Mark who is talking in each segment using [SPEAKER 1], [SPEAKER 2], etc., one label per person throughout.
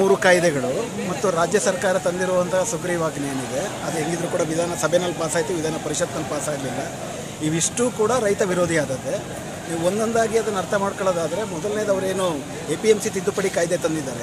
[SPEAKER 1] ಮೂರು ಕಾಯ್ದೆಗಳು ಮತ್ತು ರಾಜ್ಯ ಸರ್ಕಾರ ತಂದಿರುವಂಥ ಸುಗ್ರೀವಾಜ್ಞೆ ಏನಿದೆ ಅದು ಹೆಂಗಿದ್ರು ಕೂಡ ವಿಧಾನ ಸಭೆನಲ್ಲಿ ಪಾಸ್ ಆಯಿತು ವಿಧಾನ ಪರಿಷತ್ನಲ್ಲಿ ಪಾಸ್ ಆಗಲಿಲ್ಲ ಇವಿಷ್ಟು ಕೂಡ ರೈತ ವಿರೋಧಿ ಆದದ್ದೇ ನೀವು ಒಂದೊಂದಾಗಿ ಅದನ್ನು ಅರ್ಥ ಮಾಡ್ಕೊಳ್ಳೋದಾದರೆ ಮೊದಲನೇದು ಅವರೇನು ಎ ಪಿ ಎಮ್ ಸಿ ತಿದ್ದುಪಡಿ ಕಾಯ್ದೆ ತಂದಿದ್ದಾರೆ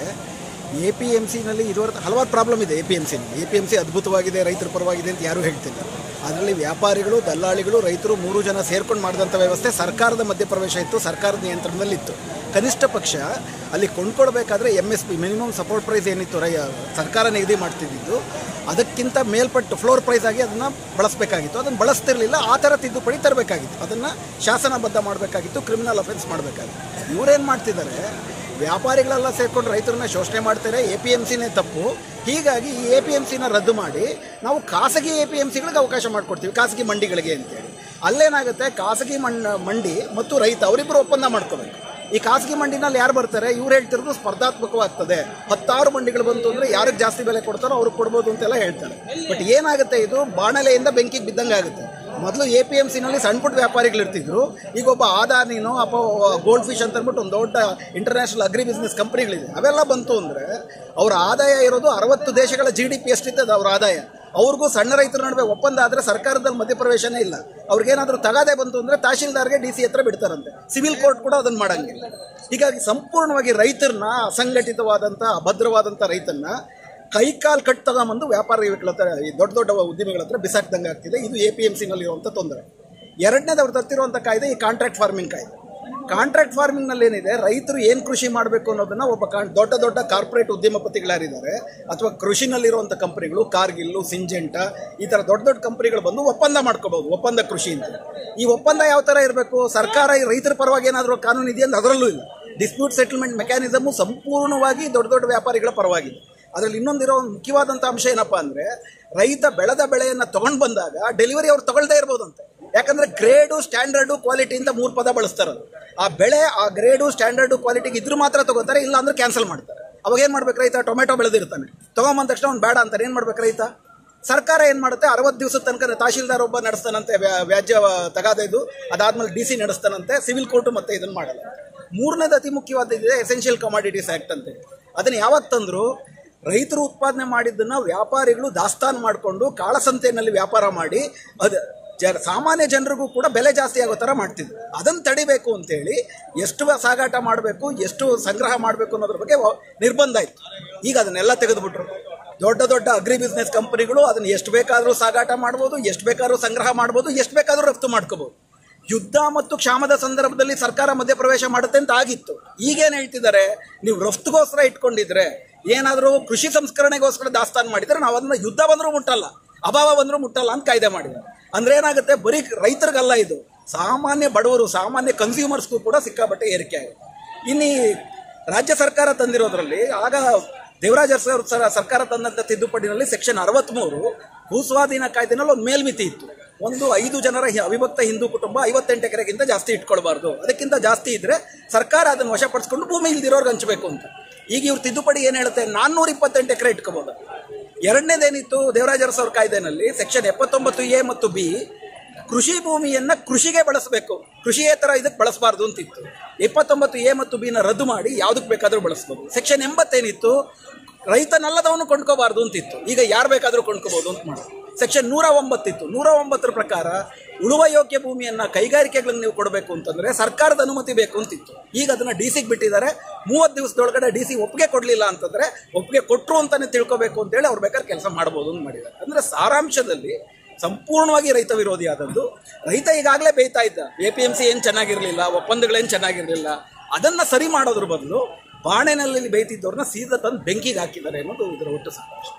[SPEAKER 1] ಎ ಪಿ ಎಮ್ ಸಿನಲ್ಲಿ ಇದುವರೆಗೆ ಹಲವಾರು ಪ್ರಾಬ್ಲಮ್ ಇದೆ ಎ ಪಿ ಎಮ್ ಸಿನಲ್ಲಿ ಎ ಪಿ ಎಮ್ ಸಿ ಅದ್ಭುತವಾಗಿದೆ ರೈತರ ಪರವಾಗಿದೆ ಅಂತ ಯಾರೂ ಹೇಳ್ತಿಲ್ಲ ಅದರಲ್ಲಿ ವ್ಯಾಪಾರಿಗಳು ದಲ್ಲಾಳಿಗಳು ರೈತರು ಮೂರು ಜನ ಸೇರ್ಕೊಂಡು ಮಾಡಿದಂಥ ವ್ಯವಸ್ಥೆ ಸರ್ಕಾರದ ಮಧ್ಯಪ್ರವೇಶ ಇತ್ತು ಸರ್ಕಾರದ ನಿಯಂತ್ರಣದಲ್ಲಿತ್ತು ಕನಿಷ್ಠ ಪಕ್ಷ ಅಲ್ಲಿ ಕೊಂಡ್ಕೊಳ್ಬೇಕಾದ್ರೆ M S P minimum support price ಏನಿತ್ತು ರೈ ಸರ್ಕಾರ ನಿಗದಿ ಮಾಡ್ತಿದ್ದಿದ್ದು ಅದಕ್ಕಿಂತ ಮೇಲ್ಪಟ್ಟು ಫ್ಲೋರ್ ಪ್ರೈಸ್ ಆಗಿ ಅದನ್ನು ಬಳಸಬೇಕಾಗಿತ್ತು ಅದನ್ನು ಬಳಸ್ತಿರಲಿಲ್ಲ ಆ ಥರ ತಿದ್ದುಪಡಿ ತರಬೇಕಾಗಿತ್ತು ಅದನ್ನು ಶಾಸನಬದ್ಧ ಮಾಡಬೇಕಾಗಿತ್ತು ಕ್ರಿಮಿನಲ್ ಅಫೆನ್ಸ್ ಮಾಡಬೇಕಾಗಿತ್ತು ಇವರೇನು ಮಾಡ್ತಿದ್ದಾರೆ ವ್ಯಾಪಾರಿಗಳೆಲ್ಲ ಸೇರ್ಕೊಂಡು ರೈತರನ್ನ ಶೋಷಣೆ ಮಾಡ್ತಾರೆ ಎ ಪಿ ಎಮ್ ಸಿನೇ ತಪ್ಪು ಹೀಗಾಗಿ ಈ ಎ ಪಿ ಎಮ್ ಸಿನ ರದ್ದು ಮಾಡಿ ನಾವು ಖಾಸಗಿ ಎ ಪಿ ಎಮ್ ಸಿಗಳಿಗೆ ಅವಕಾಶ ಮಾಡಿಕೊಡ್ತೀವಿ ಖಾಸಗಿ ಮಂಡಿಗಳಿಗೆ ಅಂತೇಳಿ ಅಲ್ಲೇನಾಗುತ್ತೆ ಖಾಸಗಿ ಮಣ್ಣ ಮಂಡಿ ಮತ್ತು ರೈತ ಅವರಿಬ್ಬರು ಒಪ್ಪಂದ ಮಾಡ್ಕೋಬೇಕು ಈ ಖಾಸಗಿ ಮಂಡಿನಲ್ಲಿ ಯಾರು ಬರ್ತಾರೆ ಇವ್ರು ಹೇಳ್ತಿರೋದು ಸ್ಪರ್ಧಾತ್ಮಕವಾಗ್ತದೆ ಹತ್ತಾರು ಮಂಡಿಗಳು ಬಂತು ಅಂದರೆ ಯಾರಿಗೆ ಜಾಸ್ತಿ ಬೆಲೆ ಕೊಡ್ತಾರೋ ಅವ್ರಿಗೆ ಕೊಡ್ಬೋದು ಅಂತೆಲ್ಲ ಹೇಳ್ತಾರೆ ಬಟ್ ಏನಾಗುತ್ತೆ ಇದು ಬಾಣಲೆಯಿಂದ ಬೆಂಕಿಗೆ ಬಿದ್ದಂಗೆ ಆಗುತ್ತೆ ಮೊದಲು ಎ ಪಿ ಎಮ್ ಸಿನಲ್ಲಿ ಸಣ್ಣ ಪುಟ್ಟ ವ್ಯಾಪಾರಿಗಳು ಇರ್ತಿದ್ರು ಈಗ ಒಬ್ಬ ಆದಾನಿನೋ ಅಪ್ಪ ಗೋಲ್ಡ್ ಫಿಶ್ ಅಂತ ಅಂದ್ಬಿಟ್ಟು ಒಂದು ದೊಡ್ಡ ಇಂಟರ್ನ್ಯಾಷನಲ್ ಅಗ್ರಿ ಬಿಸ್ನೆಸ್ ಕಂಪ್ನಿಗಳಿದೆ ಅವೆಲ್ಲ ಬಂತು ಅಂದರೆ ಅವರ ಆದಾಯ ಇರೋದು ಅರವತ್ತು ದೇಶಗಳ ಜಿ ಡಿ ಪಿ ಎಷ್ಟಿರ್ತದೆ ಅವ್ರ ಆದಾಯ ಅವ್ರಿಗೂ ಸಣ್ಣ ರೈತರ ನಡುವೆ ಒಪ್ಪಂದ ಆದರೆ ಸರ್ಕಾರದಲ್ಲಿ ಮಧ್ಯಪ್ರವೇಶನೇ ಇಲ್ಲ ಅವ್ರಿಗೇನಾದರೂ ತಗಾದೆ ಬಂತು ಅಂದರೆ ತಹಶೀಲ್ದಾರ್ಗೆ ಡಿ ಸಿ ಹತ್ರ ಬಿಡ್ತಾರಂತೆ ಸಿವಿಲ್ ಕೋರ್ಟ್ ಕೂಡ ಅದನ್ನು ಮಾಡಂಗಿಲ್ಲ ಹೀಗಾಗಿ ಸಂಪೂರ್ಣವಾಗಿ ರೈತರನ್ನ ಅಸಂಘಟಿತವಾದಂಥ ಅಭದ್ರವಾದಂಥ ರೈತನ್ನ ಕೈಕಾಲು ಕಟ್ ತಗೊಂಬಂದು ವ್ಯಾಪಾರಿಗಳ ಹತ್ರ ಈ ದೊಡ್ಡ ದೊಡ್ಡ ಉದ್ಯಮಿಗಳ ಹತ್ರ ಬಿಸಾಕ್ದಂಗೆ ಆಗ್ತಿದೆ ಇದು ಎ ಪಿ ಎಮ್ ಸಿನಲ್ಲಿ ಇರುವಂಥ ತೊಂದರೆ ಎರಡನೇದು ಅವ್ರು ತರ್ತಿರುವಂಥ ಕಾಯ್ದೆ ಈ ಕಾಂಟ್ರಾಕ್ಟ್ ಫಾರ್ಮಿಂಗ್ ಕಾಯ್ದೆ ಕಾಂಟ್ರಾಕ್ಟ್ ಫಾರ್ಮಿಂಗ್ನಲ್ಲಿ ಏನಿದೆ ರೈತರು ಏನು ಕೃಷಿ ಮಾಡಬೇಕು ಅನ್ನೋದನ್ನ ಒಬ್ಬ ಕಾನ್ ದೊಡ್ಡ ದೊಡ್ಡ ಕಾರ್ಪೊರೇಟ್ ಉದ್ಯಮಪತಿಗಳು ಯಾರಿದ್ದಾರೆ ಅಥವಾ ಕೃಷಿನಲ್ಲಿರುವಂಥ ಕಂಪನಿಗಳು ಕಾರ್ಗಿಲ್ಲು ಸಿಂಜೆಂಟ ಈ ಥರ ದೊಡ್ಡ ದೊಡ್ಡ ಕಂಪನಿಗಳು ಬಂದು ಒಪ್ಪಂದ ಮಾಡ್ಕೋಬಹುದು ಒಪ್ಪಂದ ಕೃಷಿ ಅಂತ ಈ ಒಪ್ಪಂದ ಯಾವ ಥರ ಇರಬೇಕು ಸರ್ಕಾರ ಈ ರೈತರ ಪರವಾಗಿ ಏನಾದರೂ ಕಾನೂನು ಇದೆಯಾ ಅಂತ ಅದರಲ್ಲೂ ಇಲ್ಲ ಡಿಸ್ಪ್ಯೂಟ್ ಸೆಟಲ್ಮೆಂಟ್ ಮೆಕ್ಯಾನಿಸಮು ಸಂಪೂರ್ಣವಾಗಿ ದೊಡ್ಡ ದೊಡ್ಡ ವ್ಯಾಪಾರಿಗಳ ಪರವಾಗಿದೆ ಅದರಲ್ಲಿ ಇನ್ನೊಂದಿರೋ ಒಂದು ಮುಖ್ಯವಾದಂಥ ಅಂಶ ಏನಪ್ಪ ಅಂದರೆ ರೈತ ಬೆಳೆದ ಬೆಳೆಯನ್ನು ತೊಗೊಂಡು ಬಂದಾಗ ಡೆಲಿವರಿ ಅವ್ರು ತಗೊಳ್ದೇ ಇರ್ಬೋದಂತೆ ಯಾಕಂದ್ರೆ ಗ್ರೇಡು ಸ್ಟ್ಯಾಂಡರ್ಡು ಕ್ವಾಲಿಟಿ ಅಂತ ಮೂರು ಪದ ಬಳಸ್ತಾರೆ ಅದು. ಆ ಬೆಳೆ ಆ ಗ್ರೇಡು ಸ್ಟ್ಯಾಂಡರ್ಡು ಕ್ವಾಲಿಟಿಗೆ ಇದ್ರೂ ಮಾತ್ರ ತಗೋತಾರೆ ಇಲ್ಲ ಅಂದ್ರೆ ಕ್ಯಾನ್ಸಲ್ ಮಾಡ್ತಾರೆ ಅವಾಗ ಏನು ಮಾಡ್ಬೇಕು ರೈತ ಟೊಮೆಟೊ ಬೆಳೆದಿರ್ತಾನೆ ತೊಗೊಂಬಂದ ತಕ್ಷಣ ಅವ್ನು ಬೇಡ ಅಂತಾರೆ ಏನು ಮಾಡ್ಬೇಕು ರೈತ ಸರ್ಕಾರ ಏನು ಮಾಡುತ್ತೆ ಅರವತ್ತು ದಿವಸದ ತನಕ ತಹಶೀಲ್ದಾರ್ ಒಬ್ಬ ನಡೆಸ್ತಾನಂತೆ ವ್ಯಾ- ವ್ಯಾಜ್ಯ ತಗಾದೆ ಇದು ಅದಾದ್ಮೇಲೆ ಡಿ ಸಿ ನಡೆಸ್ತಾನಂತೆ ಸಿವಿಲ್ ಕೋರ್ಟು ಮತ್ತೆ ಇದನ್ನು ಮಾಡಲ್ಲ ಮೂರನೇದು ಅತಿ ಮುಖ್ಯವಾದ ಎಸೆನ್ಷಿಯಲ್ ಕಮಾಡಿಟೀಸ್ ಆ್ಯಕ್ಟ್ ಅಂತ ಅದನ್ನು ಯಾವಾಗ ತಂದ್ರು ರೈತರು ಉತ್ಪಾದನೆ ಮಾಡಿದ್ದನ್ನ ವ್ಯಾಪಾರಿಗಳು ದಾಸ್ತಾನು ಮಾಡಿಕೊಂಡು ಕಾಳಸಂತೆಯಲ್ಲಿ ವ್ಯಾಪಾರ ಮಾಡಿ ಅದು ಜ ಸಾಮಾನ್ಯ ಜನರಿಗೂ ಕೂಡ ಬೆಲೆ ಜಾಸ್ತಿ ಆಗೋ ಥರ ಮಾಡ್ತಿದ್ರು ಅದನ್ನು ತಡಿಬೇಕು ಅಂತೇಳಿ ಎಷ್ಟು ಸಾಗಾಟ ಮಾಡಬೇಕು ಎಷ್ಟು ಸಂಗ್ರಹ ಮಾಡಬೇಕು ಅನ್ನೋದ್ರ ಬಗ್ಗೆ ವ- ನಿರ್ಬಂಧ ಇತ್ತು ಈಗ ಅದನ್ನೆಲ್ಲ ತೆಗೆದುಬಿಟ್ರು ದೊಡ್ಡ ದೊಡ್ಡ ಅಗ್ರಿ ಬಿಸ್ನೆಸ್ ಕಂಪನಿಗಳು ಅದನ್ನು ಎಷ್ಟು ಬೇಕಾದರೂ ಸಾಗಾಟ ಮಾಡ್ಬೋದು ಎಷ್ಟು ಬೇಕಾದ್ರೂ ಸಂಗ್ರಹ ಮಾಡ್ಬೋದು ಎಷ್ಟು ಬೇಕಾದರೂ ರಫ್ತು ಮಾಡ್ಕೋಬೋದು ಯುದ್ಧ ಮತ್ತು ಕ್ಷಾಮದ ಸಂದರ್ಭದಲ್ಲಿ ಸರ್ಕಾರ ಮಧ್ಯಪ್ರವೇಶ ಮಾಡುತ್ತೆ ಅಂತ ಆಗಿತ್ತು ಈಗೇನು ಹೇಳ್ತಿದ್ದಾರೆ ನೀವು ರಫ್ತುಗೋಸ್ಕರ ಇಟ್ಕೊಂಡಿದ್ರೆ ಏನಾದರೂ ಕೃಷಿ ಸಂಸ್ಕರಣೆಗೋಸ್ಕರ ದಾಸ್ತಾನು ಮಾಡಿದ್ರೆ ನಾವು ಅದನ್ನ ಯುದ್ಧ ಬಂದರೂ ಮುಟ್ಟಲ್ಲ ಅಭಾವ ಬಂದರೂ ಮುಟ್ಟಲ್ಲ ಅಂತ ಕಾಯ್ದೆ ಮಾಡಿದ್ದಾರೆ ಅಂದ್ರೆ ಏನಾಗುತ್ತೆ ಬರೀ ರೈತರಿಗಲ್ಲ ಇದು ಸಾಮಾನ್ಯ ಬಡವರು ಸಾಮಾನ್ಯ ಕನ್ಸ್ಯೂಮರ್ಸ್ಗೂ ಕೂಡ ಸಿಕ್ಕಾಪಟ್ಟೆ ಏರಿಕೆ ಆಗಿದೆ ಇನ್ನು ಈ ರಾಜ್ಯ ಸರ್ಕಾರ ತಂದಿರೋದ್ರಲ್ಲಿ ಆಗ ದೇವರಾಜ ಅರಸು ಅವ್ರ ಸರ- ಸರ್ಕಾರ ತಂದಂಥ ತಿದ್ದುಪಡಿನಲ್ಲಿ ಸೆಕ್ಷನ್ ಅರವತ್ತ್ಮೂರು ಭೂಸ್ವಾಧೀನ ಕಾಯ್ದೆನಲ್ಲಿ ಒಂದು ಮೇಲ್ಮಿತಿ ಇತ್ತು ಒಂದು ಐದು ಜನರ ಹಿ- ಅವಿಭಕ್ತ ಹಿಂದೂ ಕುಟುಂಬ ಐವತ್ತೆಂಟು ಎಕರೆಗಿಂತ ಜಾಸ್ತಿ ಇಟ್ಕೊಳ್ಬಾರ್ದು ಅದಕ್ಕಿಂತ ಜಾಸ್ತಿ ಇದ್ರೆ ಸರ್ಕಾರ ಅದನ್ನು ವಶಪಡಿಸ್ಕೊಂಡು ಭೂಮಿ ಇಲ್ದಿರೋರ್ಗೆ ಹಂಚಬೇಕು ಅಂತ ಈಗ ಇವ್ರ ತಿದ್ದುಪಡಿ ಏನು ಹೇಳುತ್ತೆ ನಾನ್ನೂರ ಇಪ್ಪತ್ತೆಂಟು ಎಕರೆ ಇಟ್ಕೋಬೋದು ಎರಡನೇದೇನಿತ್ತು ದೇವರಾಜ ಅರಸು ಅವ್ರ ಕಾಯ್ದೆನಲ್ಲಿ ಸೆಕ್ಷನ್ ಎಪ್ಪತ್ತೊಂಬತ್ತು ಎ ಮತ್ತು ಬಿ ಕೃಷಿ ಭೂಮಿಯನ್ನ ಕೃಷಿಗೆ ಬಳಸಬೇಕು ಕೃಷಿಯೇತರ ಇದಕ್ಕೆ ಬಳಸಬಾರ್ದು ಅಂತಿತ್ತು ಇಪ್ಪತ್ತೊಂಬತ್ತು ಎ ಮತ್ತು ಬಿನ ರದ್ದು ಮಾಡಿ ಯಾವುದಕ್ಕೆ ಬೇಕಾದರೂ ಬಳಸ್ಬೋದು ಸೆಕ್ಷನ್ ಎಂಬತ್ತೇನಿತ್ತು ರೈತನಲ್ಲದವನು ಕೊಂಡ್ಕೋಬಾರ್ದು ಅಂತಿತ್ತು ಈಗ ಯಾರು ಬೇಕಾದರೂ ಕೊಂಡ್ಕೋಬಹುದು ಅಂತ ಮಾಡಿ ಸೆಕ್ಷನ್ ನೂರ ಒಂಬತ್ತಿತ್ತು ನೂರ ಒಂಬತ್ತರ ಪ್ರಕಾರ ಉಳುವ ಯೋಗ್ಯ ಭೂಮಿಯನ್ನ ಕೈಗಾರಿಕೆಗಳಿಗೆ ನೀವು ಕೊಡಬೇಕು ಅಂತಂದ್ರೆ ಸರ್ಕಾರದ ಅನುಮತಿ ಬೇಕು ಅಂತಿತ್ತು ಈಗ ಅದನ್ನ ಡಿ ಸಿಗೆ ಬಿಟ್ಟಿದ್ದಾರೆ ಮೂವತ್ತು ದಿವಸದೊಳಗಡೆ ಡಿ ಸಿ ಒಪ್ಪಿಗೆ ಕೊಡಲಿಲ್ಲ ಅಂತಂದ್ರೆ ಒಪ್ಪಿಗೆ ಕೊಟ್ಟರು ಅಂತಾನೆ ತಿಳ್ಕೊಬೇಕು ಅಂತೇಳಿ ಅವ್ರು ಬೇಕಾದ್ರೆ ಕೆಲಸ ಮಾಡ್ಬೋದು ಅಂತ ಮಾಡಿದ್ದಾರೆ ಅಂದ್ರೆ ಸಾರಾಂಶದಲ್ಲಿ ಸಂಪೂರ್ಣವಾಗಿ ರೈತ ವಿರೋಧಿ ಆದದ್ದು ರೈತ ಈಗಾಗಲೇ ಬೇಯ್ತಾ ಇದ್ದ ಎ ಪಿ ಎಂ ಸಿ ಏನು ಚೆನ್ನಾಗಿರಲಿಲ್ಲ ಒಪ್ಪಂದಗಳೇನು ಚೆನ್ನಾಗಿರಲಿಲ್ಲ ಅದನ್ನ ಸರಿ ಮಾಡೋದ್ರ ಬದಲು ಬಾಣೆನಲ್ಲಿ ಬೇಯ್ತಿದ್ದವ್ರನ್ನ ಸೀದಾ ತಂದು ಬೆಂಕಿಗೆ ಹಾಕಿದ್ದಾರೆ ಅನ್ನೋದು ಇದರ ಒಟ್ಟು ಸಾರಾಂಶ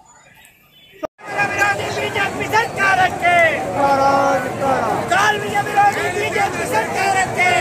[SPEAKER 2] ವಿರೋಧಿ ಬಿಜೆಪಿ ಸರ್ಕಾರಕ್ಕೆ ಕಾಲ್ವಿಯ ವಿರೋಧಿ ಬಿಜೆಪಿ ಸರ್ಕಾರಕ್ಕೆ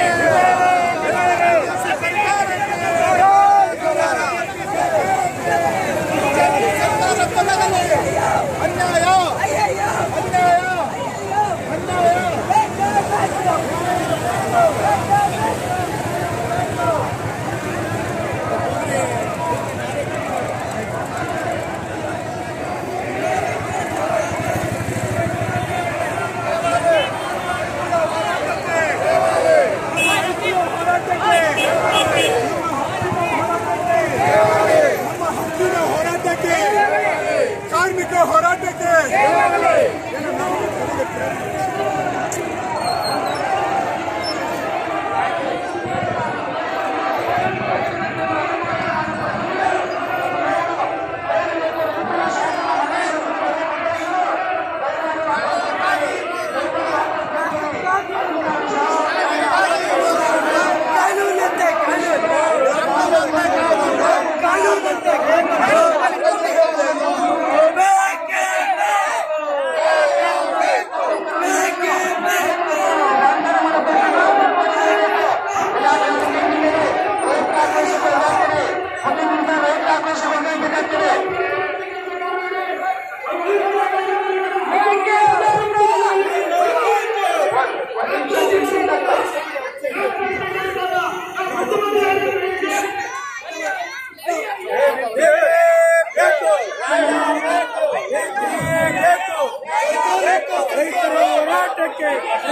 [SPEAKER 3] ರೈತರ ಹೋರಾಟಕ್ಕೆ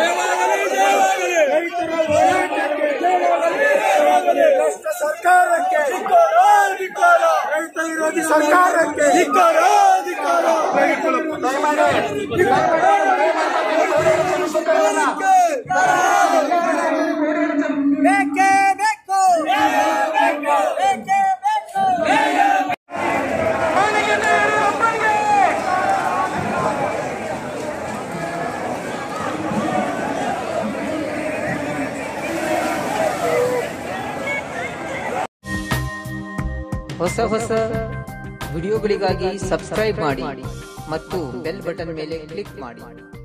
[SPEAKER 3] ರೈತರ ಹೋರಾಟಕ್ಕೆ ಭ್ರಷ್ಟ ಸರ್ಕಾರಕ್ಕೆ ರೈತ ವಿರೋಧಿ ಸರ್ಕಾರಕ್ಕೆ
[SPEAKER 2] ಬೇಕೇ ಬೇಕು ಬೇಕೇ ಬೇಕು
[SPEAKER 4] ಹೊಸ ಹೊಸ ವಿಡಿಯೋಗಳಿಗಾಗಿ ಸಬ್ಸ್ಕ್ರೈಬ್ ಮಾಡಿ ಮತ್ತು ಬೆಲ್ ಬಟನ್ ಮೇಲೆ ಕ್ಲಿಕ್ ಮಾಡಿ